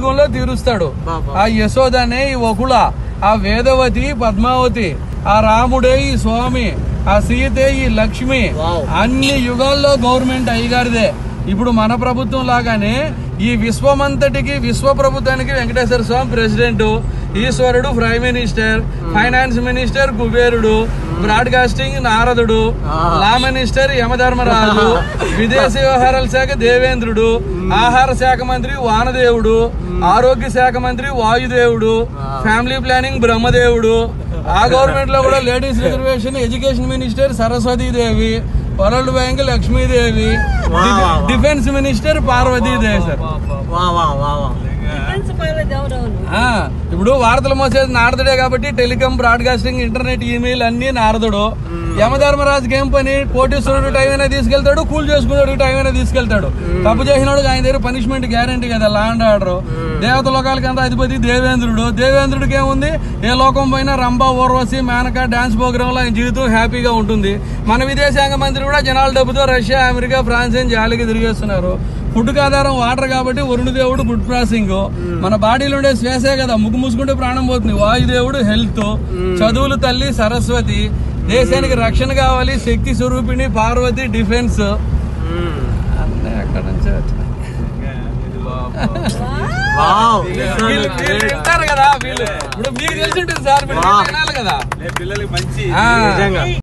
కలియుగంలో తీరుస్తాడు ఆ యశోదనే ఈ వకుల ఆ వేదవతి పద్మావతి ఆ రాముడే ఈ స్వామి ఆ సీతే ఈ లక్ష్మి అన్ని యుగాల్లో గవర్నమెంట్ అయ్యగారిదే ఇప్పుడు మన ప్రభుత్వం లాగానే ఈ విశ్వమంతటికి విశ్వ ప్రభుత్వానికి వెంకటేశ్వర స్వామి ప్రెసిడెంట్ ఈశ్వరుడు ప్రైమ్ మినిస్టర్ ఫైనాన్స్ మినిస్టర్ కుబేరుడు బ్రాడ్కాస్టింగ్ నారదుడు లా మినిస్టర్ యమధర్మరాజు విదేశీ వ్యవహారాల శాఖ దేవేంద్రుడు ఆహార శాఖ మంత్రి వానదేవుడు ఆరోగ్య శాఖ మంత్రి వాయుదేవుడు ఫ్యామిలీ ప్లానింగ్ బ్రహ్మదేవుడు ఆ గవర్నమెంట్ లో కూడా ladies reservation education minister Saraswatidevi world bank Lakshmidevi డి- డిఫెన్స్ మినిస్టర్ పార్వతీదేవి సార్ వా వా వా వా ఫ్రెండ్స్ పర్లేదు ఎవరెవరు ఆ, ఇప్పుడు వార్తలు మోసేది నారదుడే కాబట్టి టెలికాం బ్రాడ్కాస్టింగ్ ఇంటర్నెట్ ఈమెయిల్ అన్ని నారదుడు యమధర్మరాజుకి ఏం పని కోటీశ్వరుడు టైం అయినా తీసుకెళ్తాడు కూల్ చేసుకున్నాడు టైం అయినా తీసుకెళ్తాడు తప్పు చేసినోడు ఆయన దగ్గర పనిష్మెంట్ గ్యారంటీ కదా లా అండ్ ఆర్డర్ దేవత లోకాలకంతా అధిపతి దేవేంద్రుడు దేవేంద్రుడికి ఏముంది ఏ లోకం పోయినా రంభ ఊర్వశి మేనక డాన్స్ ప్రోగ్రామ్ లో ఆయన జీవితం హ్యాపీగా ఉంటుంది మన విదేశాంగ మంత్రి కూడా జనాల డబ్బుతో రష్యా అమెరికా ఫ్రాన్స్ అని జాలికి తిరిగేస్తున్నారు ఫుడ్ ఆధారం వాటర్ కాబట్టి వరుణదేవుడు ఫుడ్ ప్రాసెసింగ్ మన బాడీలో ఉండే శ్వాసే కదా ముక్కు మూసుకుంటే ప్రాణం పోతుంది వాయుదేవుడు హెల్త్ చదువులు తల్లి సరస్వతి దేశానికి రక్షణ కావాలి శక్తి స్వరూపిణి పార్వతి డిఫెన్స్ అన్నీ అక్కడ నుంచే వచ్చినాయి. వావ్ వీళ్ళు వీళ్ళు తింటారు కదా వీళ్ళు ఇప్పుడు మీకు తెలిసి ఉంటుంది సార్ మీరు వినాలి కదా పిల్లలకి మంచి ఆ. నిజంగా